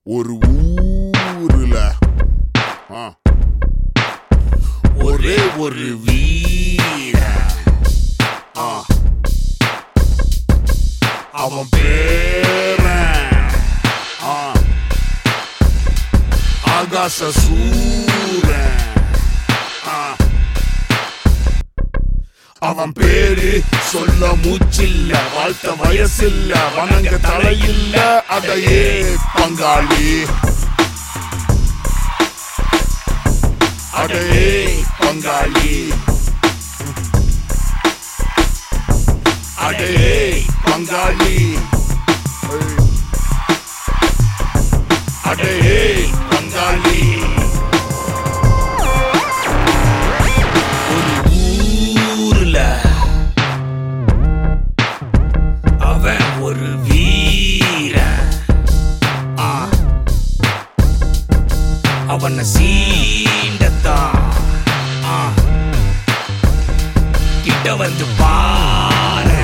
ஒரு ஊருல ஆ. ஒரே ஒரு வீர ஆ. அவன் பேரன் ஆ. ஆகாச சூரன் ஆ. அவன் பேரு சொல்ல மூச்சில்ல வாழ்த்த வயசில்ல வணங்க தலையில்ல அதையே பங்காளி அடையே பங்காளி அடையே பங்காளி அடையே பங்காளி ஒரு ஊர்ல அவன் ஒரு வீரன் ஆ. அவனை சீண்டத்தான் ஆ. கிட்ட வந்து பாரு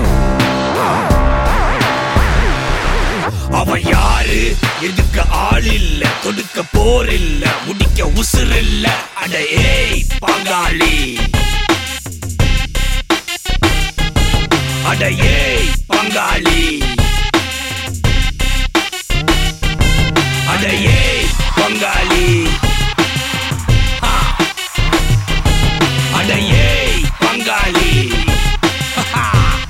அவன் யாரு எதுக்க ஆள் இல்ல தொடுக்க போர் இல்ல முடிக்க உசுர் இல்ல அட ஏய் பங்காளி அட ஏய் பங்காளி அட ஏய் பங்காளி ஆ. அட ஏய் பங்காளி ஹா.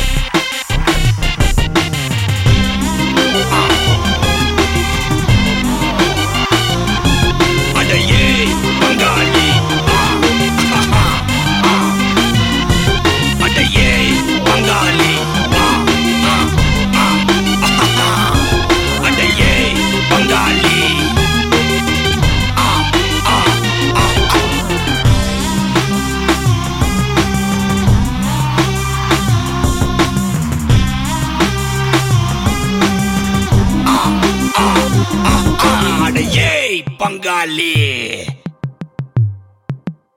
அட ஏய் பங்காளி ஆ. ஆஹா. ஆ. அட ஏய் பங்காளி ஆ. ஆ. ஆ. ஆஹா. அட ஏய் பங்காளி ஆ. ஆ. ஆ. ஆ. அட ஏய் பங்காளி